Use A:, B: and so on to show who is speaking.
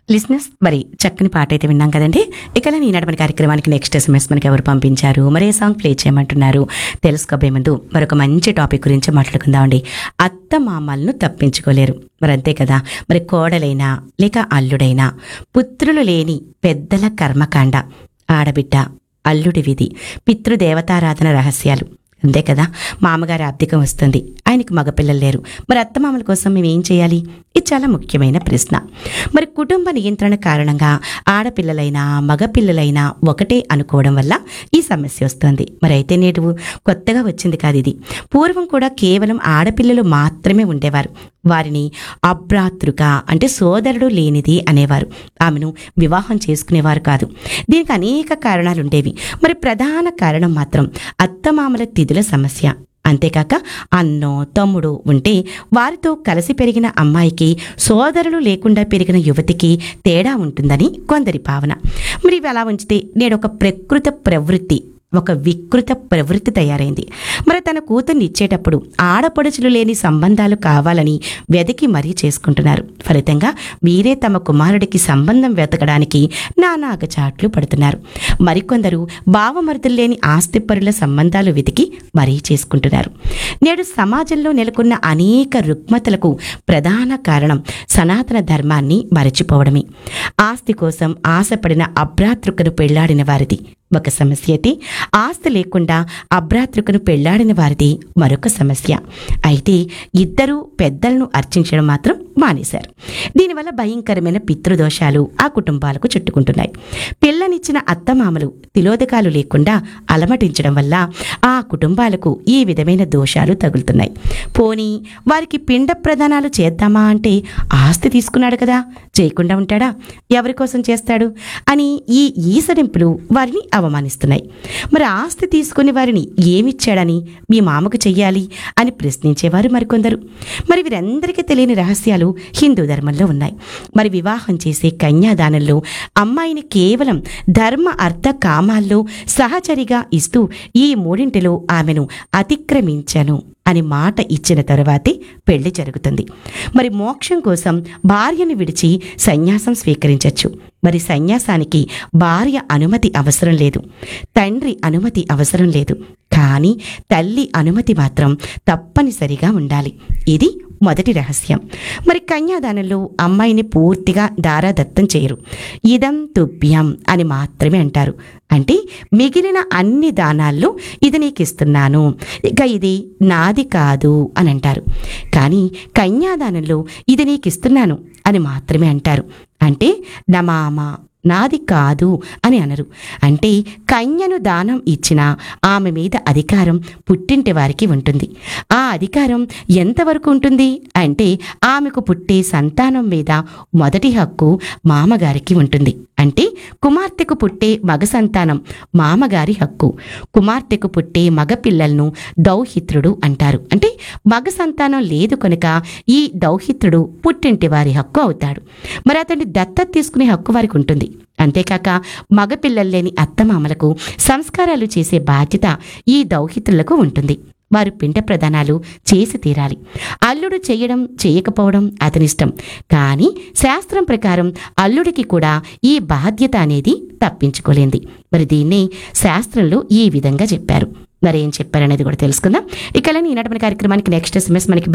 A: listeners మరి చక్కని పాట అయితే విన్నాం కదండి ఇక ఈనాటి మన కార్యక్రమానికి నెక్స్ట్ ఎస్ఎంఎస్ మనకి ఎవరు పంపించారు మరి ఏ సాంగ్ ప్లే చేయమంటున్నారు తెలుసుకోబోయే ముందు మరొక మంచి టాపిక్ గురించి మాట్లాడుకుందామండి అత్త మామలను తప్పించుకోలేరు మరి అంతే కదా మరి కోడలైనా లేక అల్లుడైనా పుత్రులు లేని పెద్దల కర్మకాండ ఆడబిడ్డ అల్లుడి విధి పితృదేవతారాధన రహస్యాలు అంతే కదా మామగారి ఆర్థికం వస్తుంది ఆయనకి మగపిల్లలు లేరు మరి అత్తమామల కోసం మేము ఏం చేయాలి ఇది చాలా ముఖ్యమైన ప్రశ్న మరి కుటుంబ నియంత్రణ కారణంగా ఆడపిల్లలైనా మగపిల్లలైనా ఒకటే అనుకోవడం వల్ల ఈ సమస్య వస్తుంది మరి అయితే నేడు కొత్తగా వచ్చింది కాదు ఇది పూర్వం కూడా కేవలం ఆడపిల్లలు మాత్రమే ఉండేవారు వారిని అభ్రాతృక అంటే సోదరుడు లేనిది అనేవారు ఆమెను వివాహం చేసుకునేవారు కాదు దీనికి అనేక కారణాలు ఉండేవి మరి ప్రధాన కారణం మాత్రం అత్తమామల తిథుల సమస్య అంతేకాక అన్నో తమ్ముడు ఉంటే వారితో కలిసి పెరిగిన అమ్మాయికి సోదరులు లేకుండా పెరిగిన యువతికి తేడా ఉంటుందని కొందరి భావన మరి ఇవి అలా ఉంచితే నేడు ఒక ప్రకృత ప్రవృత్తి ఒక వికృత ప్రవృత్తి తయారైంది మరి తన కూతుర్ని ఇచ్చేటప్పుడు ఆడపడుచులు లేని సంబంధాలు కావాలని వెతికి మరీ చేసుకుంటున్నారు ఫలితంగా వీరే తమ కుమారుడికి సంబంధం వెతకడానికి నానా అగచాట్లు పడుతున్నారు మరికొందరు భావమరుదులు లేని ఆస్తిపరుల సంబంధాలు వెతికి మరీ చేసుకుంటున్నారు నేడు సమాజంలో నెలకొన్న అనేక రుగ్మతలకు ప్రధాన కారణం సనాతన ధర్మాన్ని మరచిపోవడమే ఆస్తి కోసం ఆశపడిన అభ్రాతృకను పెళ్లాడిన వారిది ఒక సమస్య అయితే ఆస్తి లేకుండా అభ్రాతృకను పెళ్లాడిన వారిది మరొక సమస్య అయితే ఇద్దరూ పెద్దలను అర్చించడం మాత్రం మానేశారు దీనివల్ల భయంకరమైన పితృదోషాలు ఆ కుటుంబాలకు చుట్టుకుంటున్నాయి పిల్లనిచ్చిన అత్తమామలు తిలోదకాలు లేకుండా అలమటించడం వల్ల ఆ కుటుంబాలకు ఈ విధమైన దోషాలు తగులుతున్నాయి పోనీ వారికి పిండ ప్రదానాలు చేద్దామా అంటే ఆస్తి తీసుకున్నాడు కదా చేయకుండా ఉంటాడా ఎవరి కోసం చేస్తాడు అని ఈ ఈసడింపులు వారిని అవమానిస్తున్నాయి మరి ఆస్తి తీసుకుని వారిని ఏమిచ్చాడని మీ మామకు చెయ్యాలి అని ప్రశ్నించేవారు మరికొందరు మరి వీరందరికీ తెలియని రహస్యాలు హిందూ ధర్మంలో ఉన్నాయి మరి వివాహం చేసే కన్యాదానంలో అమ్మాయిని కేవలం ధర్మ అర్థ కామాల్లో సహచరిగా ఇస్తూ ఈ మూడింటిలో ఆమెను అతిక్రమించను అని మాట ఇచ్చిన తరువాతే పెళ్లి జరుగుతుంది మరి మోక్షం కోసం భార్యను విడిచి సన్యాసం స్వీకరించవచ్చు మరి సన్యాసానికి భార్య అనుమతి అవసరం లేదు తండ్రి అనుమతి అవసరం లేదు కానీ తల్లి అనుమతి మాత్రం తప్పనిసరిగా ఉండాలి ఇది మొదటి రహస్యం మరి కన్యాదానంలో అమ్మాయిని పూర్తిగా దారాదత్తం చేయరు ఇదం తుభ్యం అని మాత్రమే అంటారు అంటే మిగిలిన అన్ని దానాల్లో ఇది నీకు ఇస్తున్నాను ఇక ఇది నాది కాదు అని అంటారు కానీ కన్యాదానంలో ఇది నీకు ఇస్తున్నాను అని మాత్రమే అంటారు అంటే నమామ నాది కాదు అని అనరు అంటే కన్యను దానం ఇచ్చిన ఆమె మీద అధికారం పుట్టింటి వారికి ఉంటుంది ఆ అధికారం ఎంతవరకు ఉంటుంది అంటే ఆమెకు పుట్టే సంతానం మీద మొదటి హక్కు మామగారికి ఉంటుంది అంటే కుమార్తెకు పుట్టే మగ సంతానం మామగారి హక్కు కుమార్తెకు పుట్టే మగ పిల్లలను దౌహిత్రుడు అంటారు అంటే మగ సంతానం లేదు కనుక ఈ దౌహిత్రుడు పుట్టింటి వారి హక్కు అవుతాడు మరి అతన్ని దత్తత తీసుకునే హక్కు వారికి ఉంటుంది అంతేకాక మగపిల్లలు లేని అత్తమామలకు సంస్కారాలు చేసే బాధ్యత ఈ దౌహిత్రులకు ఉంటుంది వారు పిండ ప్రదానాలు చేసి తీరాలి అల్లుడు చేయడం చేయకపోవడం అతనిష్టం కానీ శాస్త్రం ప్రకారం అల్లుడికి కూడా ఈ బాధ్యత అనేది తప్పించుకోలేంది మరి దీన్ని శాస్త్రంలో ఈ విధంగా చెప్పారు మరి ఏం చెప్పారనేది కూడా తెలుసుకుందాం ఇక ఈనాటి మన కార్యక్రమానికి నెక్స్ట్ ఎస్ఎంఎస్ మనకి